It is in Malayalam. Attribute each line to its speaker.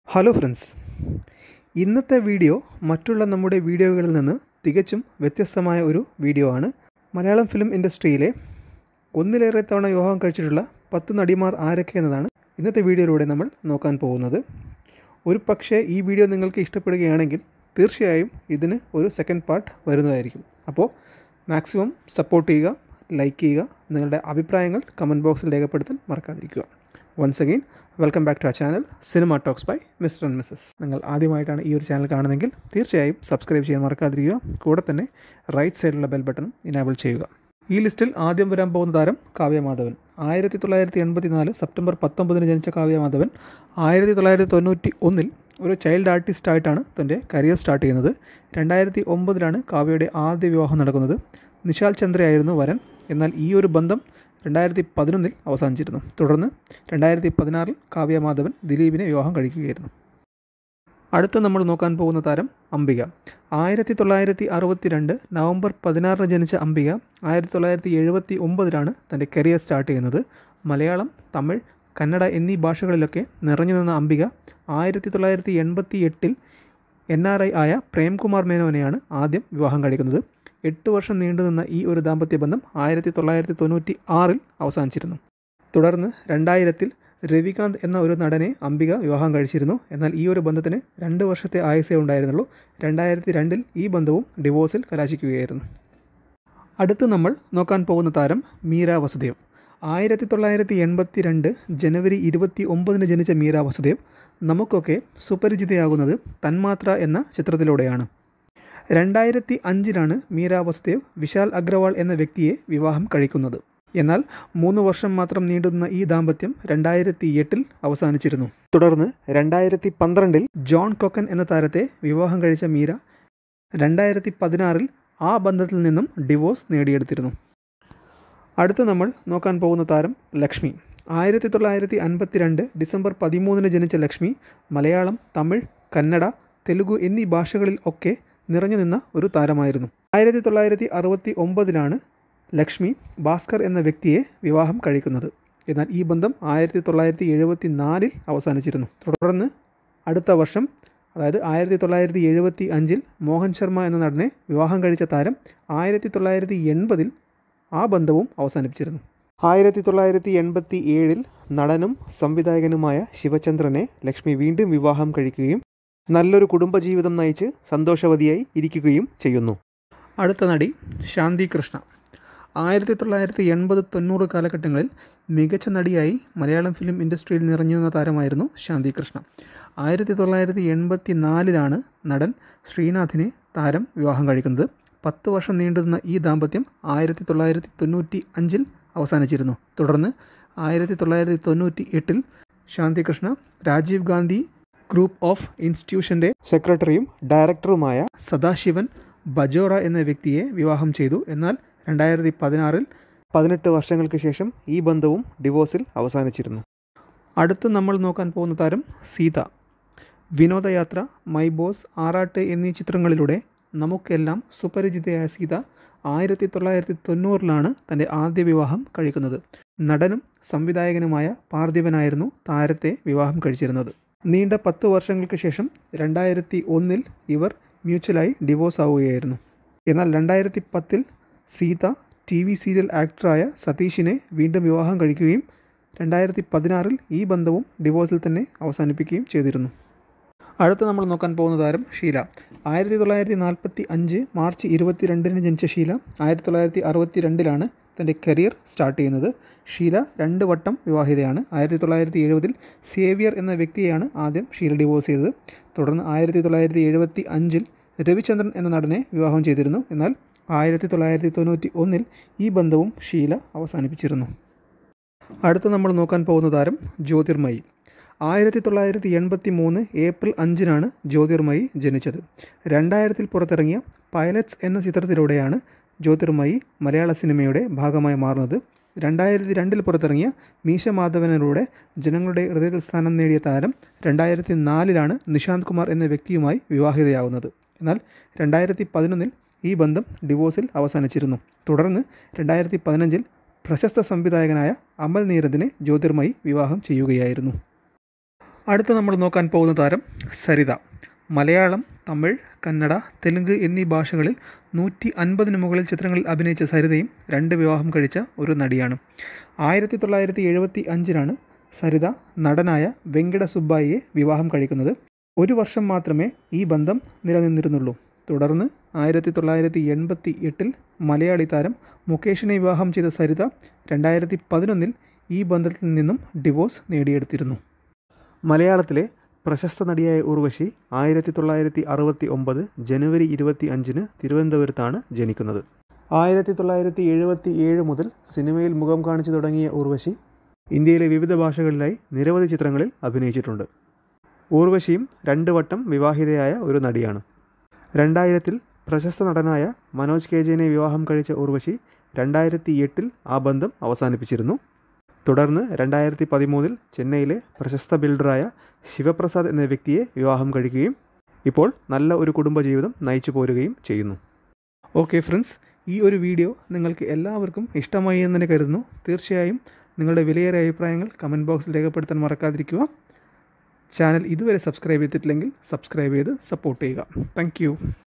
Speaker 1: ഹലോ ഫ്രണ്ട്സ് ഇന്നത്തെ വീഡിയോ മറ്റുള്ള നമ്മുടെ വീഡിയോകളിൽ നിന്ന് തികച്ചും വ്യത്യസ്തമായ ഒരു വീഡിയോ ആണ് മലയാളം ഫിലിം ഇൻഡസ്ട്രിയിലെ ഒന്നിലേറെ തവണ വിവാഹം കഴിച്ചിട്ടുള്ള പത്ത് നടിമാർ ആരൊക്കെ എന്നതാണ് ഇന്നത്തെ വീഡിയോയിലൂടെ നമ്മൾ നോക്കാൻ പോകുന്നത് ഒരു പക്ഷേ ഈ വീഡിയോ നിങ്ങൾക്ക് ഇഷ്ടപ്പെടുകയാണെങ്കിൽ തീർച്ചയായും ഇതിന് ഒരു സെക്കൻഡ് പാർട്ട് വരുന്നതായിരിക്കും അപ്പോൾ മാക്സിമം സപ്പോർട്ട് ചെയ്യുക ലൈക്ക് ചെയ്യുക നിങ്ങളുടെ അഭിപ്രായങ്ങൾ കമൻറ്റ് ബോക്സിൽ രേഖപ്പെടുത്താൻ മറക്കാതിരിക്കുക once again welcome back to ആ channel cinema talks by mister and missus നിങ്ങൾ ആദ്യമായിട്ടാണ് ഈ ഒരു ചാനൽ കാണുന്നതെങ്കിൽ തീർച്ചയായും സബ്സ്ക്രൈബ് ചെയ്യാൻ മറക്കാതിരിക്കുക കൂടെ തന്നെ റൈറ്റ് സൈഡിലുള്ള ബെൽ ബട്ടണും ഇനാബിൾ ചെയ്യുക ഈ ലിസ്റ്റിൽ ആദ്യം വരാൻ പോകുന്ന താരം കാവ്യമാധവൻ ആയിരത്തി തൊള്ളായിരത്തി എൺപത്തി നാല് സെപ്റ്റംബർ പത്തൊമ്പതിന് ജനിച്ച കാവ്യമാധവൻ ആയിരത്തി തൊള്ളായിരത്തി തൊണ്ണൂറ്റി ഒന്നിൽ ഒരു ചൈൽഡ് ആർട്ടിസ്റ്റ് ആയിട്ടാണ് തൻ്റെ കരിയർ സ്റ്റാർട്ട് ചെയ്യുന്നത് രണ്ടായിരത്തി ഒമ്പതിലാണ് കാവ്യയുടെ ആദ്യ വിവാഹം നടക്കുന്നത് നിശാൽ ചന്ദ്രയായിരുന്നു വരൻ എന്നാൽ ഈ ഒരു ബന്ധം രണ്ടായിരത്തി പതിനൊന്നിൽ അവസാനിച്ചിരുന്നു തുടർന്ന് രണ്ടായിരത്തി പതിനാറിൽ കാവ്യ മാധവൻ ദിലീപിനെ വിവാഹം കഴിക്കുകയായിരുന്നു അടുത്ത നമ്മൾ നോക്കാൻ പോകുന്ന താരം അംബിക ആയിരത്തി തൊള്ളായിരത്തി അറുപത്തി രണ്ട് നവംബർ പതിനാറിന് ജനിച്ച അംബിക ആയിരത്തി തൊള്ളായിരത്തി എഴുപത്തി ഒമ്പതിലാണ് തൻ്റെ കരിയർ സ്റ്റാർട്ട് ചെയ്യുന്നത് മലയാളം തമിഴ് കന്നഡ എന്നീ ഭാഷകളിലൊക്കെ നിറഞ്ഞു നിന്ന അംബിക ആയിരത്തി തൊള്ളായിരത്തി എൺപത്തി എട്ടിൽ എൻ ആർ ഐ ആയ പ്രേംകുമാർ മേനോനെയാണ് ആദ്യം വിവാഹം കഴിക്കുന്നത് എട്ട് വർഷം നീണ്ടുനിന്ന ഈ ഒരു ദാമ്പത്യ ബന്ധം ആയിരത്തി തൊള്ളായിരത്തി തൊണ്ണൂറ്റി ആറിൽ അവസാനിച്ചിരുന്നു തുടർന്ന് രണ്ടായിരത്തിൽ രവികാന്ത് എന്ന ഒരു നടനെ അംബിക വിവാഹം കഴിച്ചിരുന്നു എന്നാൽ ഈ ഒരു ബന്ധത്തിന് രണ്ട് വർഷത്തെ ആയുസേ ഉണ്ടായിരുന്നുള്ളൂ രണ്ടായിരത്തി രണ്ടിൽ ഈ ബന്ധവും ഡിവോഴ്സിൽ കലാശിക്കുകയായിരുന്നു അടുത്ത് നമ്മൾ നോക്കാൻ പോകുന്ന താരം മീര വസുദേവ് ആയിരത്തി തൊള്ളായിരത്തി എൺപത്തി രണ്ട് ജനുവരി ഇരുപത്തി ഒമ്പതിന് ജനിച്ച മീര വസുദേവ് നമുക്കൊക്കെ സുപരിചിതയാകുന്നത് തന്മാത്ര എന്ന ചിത്രത്തിലൂടെയാണ് രണ്ടായിരത്തി അഞ്ചിലാണ് മീര വസുദേവ് വിശാൽ അഗ്രവാൾ എന്ന വ്യക്തിയെ വിവാഹം കഴിക്കുന്നത് എന്നാൽ മൂന്ന് വർഷം മാത്രം നീണ്ടുനിന്ന ഈ ദാമ്പത്യം രണ്ടായിരത്തി എട്ടിൽ അവസാനിച്ചിരുന്നു തുടർന്ന് രണ്ടായിരത്തി പന്ത്രണ്ടിൽ ജോൺ കൊക്കൻ എന്ന താരത്തെ വിവാഹം കഴിച്ച മീര രണ്ടായിരത്തി പതിനാറിൽ ആ ബന്ധത്തിൽ നിന്നും ഡിവോഴ്സ് നേടിയെടുത്തിരുന്നു അടുത്ത് നമ്മൾ നോക്കാൻ പോകുന്ന താരം ലക്ഷ്മി ആയിരത്തി തൊള്ളായിരത്തി അൻപത്തിരണ്ട് ഡിസംബർ പതിമൂന്നിന് ജനിച്ച ലക്ഷ്മി മലയാളം തമിഴ് കന്നഡ തെലുഗു എന്നീ ഭാഷകളിൽ ഒക്കെ നിറഞ്ഞു നിന്ന ഒരു താരമായിരുന്നു ആയിരത്തി തൊള്ളായിരത്തി അറുപത്തി ഒമ്പതിലാണ് ലക്ഷ്മി ഭാസ്കർ എന്ന വ്യക്തിയെ വിവാഹം കഴിക്കുന്നത് എന്നാൽ ഈ ബന്ധം ആയിരത്തി തൊള്ളായിരത്തി എഴുപത്തി നാലിൽ അവസാനിച്ചിരുന്നു തുടർന്ന് അടുത്ത വർഷം അതായത് ആയിരത്തി തൊള്ളായിരത്തി എഴുപത്തി അഞ്ചിൽ മോഹൻ ശർമ്മ എന്ന നടനെ വിവാഹം കഴിച്ച താരം ആയിരത്തി തൊള്ളായിരത്തി എൺപതിൽ ആ ബന്ധവും അവസാനിപ്പിച്ചിരുന്നു ആയിരത്തി തൊള്ളായിരത്തി എൺപത്തി ഏഴിൽ നടനും സംവിധായകനുമായ ശിവചന്ദ്രനെ ലക്ഷ്മി വീണ്ടും വിവാഹം കഴിക്കുകയും നല്ലൊരു കുടുംബജീവിതം നയിച്ച് സന്തോഷവതിയായി ഇരിക്കുകയും ചെയ്യുന്നു അടുത്ത നടി ശാന്തി കൃഷ്ണ ആയിരത്തി തൊള്ളായിരത്തി എൺപത് തൊണ്ണൂറ് കാലഘട്ടങ്ങളിൽ മികച്ച നടിയായി മലയാളം ഫിലിം ഇൻഡസ്ട്രിയിൽ നിറഞ്ഞു നിന്ന താരമായിരുന്നു ശാന്തി കൃഷ്ണ ആയിരത്തി തൊള്ളായിരത്തി എൺപത്തി നാലിലാണ് നടൻ ശ്രീനാഥിനെ താരം വിവാഹം കഴിക്കുന്നത് പത്ത് വർഷം നീണ്ടുനിന്ന ഈ ദാമ്പത്യം ആയിരത്തി തൊള്ളായിരത്തി തൊണ്ണൂറ്റി അഞ്ചിൽ അവസാനിച്ചിരുന്നു തുടർന്ന് ആയിരത്തി തൊള്ളായിരത്തി തൊണ്ണൂറ്റി എട്ടിൽ ശാന്തി കൃഷ്ണ രാജീവ് ഗാന്ധി ഗ്രൂപ്പ് ഓഫ് ഇൻസ്റ്റിറ്റ്യൂഷൻ്റെ സെക്രട്ടറിയും ഡയറക്ടറുമായ സദാശിവൻ ബജോറ എന്ന വ്യക്തിയെ വിവാഹം ചെയ്തു എന്നാൽ രണ്ടായിരത്തി പതിനാറിൽ പതിനെട്ട് വർഷങ്ങൾക്ക് ശേഷം ഈ ബന്ധവും ഡിവോഴ്സിൽ അവസാനിച്ചിരുന്നു അടുത്ത് നമ്മൾ നോക്കാൻ പോകുന്ന താരം സീത വിനോദയാത്ര മൈ ബോസ് ആറാട്ട് എന്നീ ചിത്രങ്ങളിലൂടെ നമുക്കെല്ലാം സുപരിചിതയായ സീത ആയിരത്തി തൊള്ളായിരത്തി തൊണ്ണൂറിലാണ് തൻ്റെ ആദ്യ വിവാഹം കഴിക്കുന്നത് നടനും സംവിധായകനുമായ പാർത്ഥിവനായിരുന്നു താരത്തെ വിവാഹം കഴിച്ചിരുന്നത് നീണ്ട പത്ത് വർഷങ്ങൾക്ക് ശേഷം രണ്ടായിരത്തി ഒന്നിൽ ഇവർ മ്യൂച്വലായി ഡിവോഴ്സ് ആവുകയായിരുന്നു എന്നാൽ രണ്ടായിരത്തി പത്തിൽ സീത ടി വി സീരിയൽ ആക്ടറായ സതീഷിനെ വീണ്ടും വിവാഹം കഴിക്കുകയും രണ്ടായിരത്തി പതിനാറിൽ ഈ ബന്ധവും ഡിവോഴ്സിൽ തന്നെ അവസാനിപ്പിക്കുകയും ചെയ്തിരുന്നു അടുത്ത് നമ്മൾ നോക്കാൻ പോകുന്ന താരം ഷീല ആയിരത്തി തൊള്ളായിരത്തി നാൽപ്പത്തി അഞ്ച് മാർച്ച് ഇരുപത്തിരണ്ടിന് ജനിച്ച ഷീല ആയിരത്തി തൊള്ളായിരത്തി അറുപത്തി രണ്ടിലാണ് തൻ്റെ കരിയർ സ്റ്റാർട്ട് ചെയ്യുന്നത് ഷീല രണ്ട് വട്ടം വിവാഹിതയാണ് ആയിരത്തി തൊള്ളായിരത്തി എഴുപതിൽ സേവിയർ എന്ന വ്യക്തിയെയാണ് ആദ്യം ഷീല ഡിവോഴ്സ് ചെയ്തത് തുടർന്ന് ആയിരത്തി തൊള്ളായിരത്തി എഴുപത്തി അഞ്ചിൽ രവിചന്ദ്രൻ എന്ന നടനെ വിവാഹം ചെയ്തിരുന്നു എന്നാൽ ആയിരത്തി തൊള്ളായിരത്തി തൊണ്ണൂറ്റി ഒന്നിൽ ഈ ബന്ധവും ഷീല അവസാനിപ്പിച്ചിരുന്നു അടുത്ത് നമ്മൾ നോക്കാൻ പോകുന്ന താരം ജ്യോതിർമയി ആയിരത്തി തൊള്ളായിരത്തി എൺപത്തി മൂന്ന് ഏപ്രിൽ അഞ്ചിനാണ് ജ്യോതിർമയി ജനിച്ചത് രണ്ടായിരത്തിൽ പുറത്തിറങ്ങിയ പൈലറ്റ്സ് എന്ന ചിത്രത്തിലൂടെയാണ് ജ്യോതിർമയി മലയാള സിനിമയുടെ ഭാഗമായി മാറുന്നത് രണ്ടായിരത്തി രണ്ടിൽ പുറത്തിറങ്ങിയ മീശമാധവനിലൂടെ ജനങ്ങളുടെ ഹൃദയത്തിൽ സ്ഥാനം നേടിയ താരം രണ്ടായിരത്തി നാലിലാണ് നിശാന്ത് കുമാർ എന്ന വ്യക്തിയുമായി വിവാഹിതയാവുന്നത് എന്നാൽ രണ്ടായിരത്തി പതിനൊന്നിൽ ഈ ബന്ധം ഡിവോഴ്സിൽ അവസാനിച്ചിരുന്നു തുടർന്ന് രണ്ടായിരത്തി പതിനഞ്ചിൽ പ്രശസ്ത സംവിധായകനായ അമൽ നീരദിനെ ജ്യോതിർമയി വിവാഹം ചെയ്യുകയായിരുന്നു അടുത്ത നമ്മൾ നോക്കാൻ പോകുന്ന താരം സരിത മലയാളം തമിഴ് കന്നഡ തെലുങ്ക് എന്നീ ഭാഷകളിൽ നൂറ്റി അൻപതിന് മുകളിൽ ചിത്രങ്ങളിൽ അഭിനയിച്ച സരിതയും രണ്ട് വിവാഹം കഴിച്ച ഒരു നടിയാണ് ആയിരത്തി തൊള്ളായിരത്തി എഴുപത്തി അഞ്ചിലാണ് സരിത നടനായ വെങ്കട സുബ്ബായിയെ വിവാഹം കഴിക്കുന്നത് ഒരു വർഷം മാത്രമേ ഈ ബന്ധം നിലനിന്നിരുന്നുള്ളൂ തുടർന്ന് ആയിരത്തി തൊള്ളായിരത്തി എൺപത്തി എട്ടിൽ മലയാളി താരം മുകേഷിനെ വിവാഹം ചെയ്ത സരിത രണ്ടായിരത്തി പതിനൊന്നിൽ ഈ ബന്ധത്തിൽ നിന്നും ഡിവോഴ്സ് നേടിയെടുത്തിരുന്നു മലയാളത്തിലെ പ്രശസ്ത നടിയായ ഉർവശി ആയിരത്തി തൊള്ളായിരത്തി അറുപത്തി ഒമ്പത് ജനുവരി ഇരുപത്തി അഞ്ചിന് തിരുവനന്തപുരത്താണ് ജനിക്കുന്നത് ആയിരത്തി തൊള്ളായിരത്തി എഴുപത്തി ഏഴ് മുതൽ സിനിമയിൽ മുഖം കാണിച്ചു തുടങ്ങിയ ഉർവശി ഇന്ത്യയിലെ വിവിധ ഭാഷകളിലായി നിരവധി ചിത്രങ്ങളിൽ അഭിനയിച്ചിട്ടുണ്ട് ഊർവശിയും രണ്ട് വട്ടം വിവാഹിതയായ ഒരു നടിയാണ് രണ്ടായിരത്തിൽ പ്രശസ്ത നടനായ മനോജ് കെ ജെനെ വിവാഹം കഴിച്ച ഉർവശി രണ്ടായിരത്തി എട്ടിൽ ആ ബന്ധം അവസാനിപ്പിച്ചിരുന്നു തുടർന്ന് രണ്ടായിരത്തി പതിമൂന്നിൽ ചെന്നൈയിലെ പ്രശസ്ത ബിൽഡറായ ശിവപ്രസാദ് എന്ന വ്യക്തിയെ വിവാഹം കഴിക്കുകയും ഇപ്പോൾ നല്ല ഒരു കുടുംബജീവിതം നയിച്ചു പോരുകയും ചെയ്യുന്നു ഓക്കെ ഫ്രണ്ട്സ് ഈ ഒരു വീഡിയോ നിങ്ങൾക്ക് എല്ലാവർക്കും ഇഷ്ടമായി എന്ന് തന്നെ കരുതുന്നു തീർച്ചയായും നിങ്ങളുടെ വിലയേറിയ അഭിപ്രായങ്ങൾ കമൻറ്റ് ബോക്സിൽ രേഖപ്പെടുത്താൻ മറക്കാതിരിക്കുക ചാനൽ ഇതുവരെ സബ്സ്ക്രൈബ് ചെയ്തിട്ടില്ലെങ്കിൽ സബ്സ്ക്രൈബ് ചെയ്ത് സപ്പോർട്ട് ചെയ്യുക താങ്ക്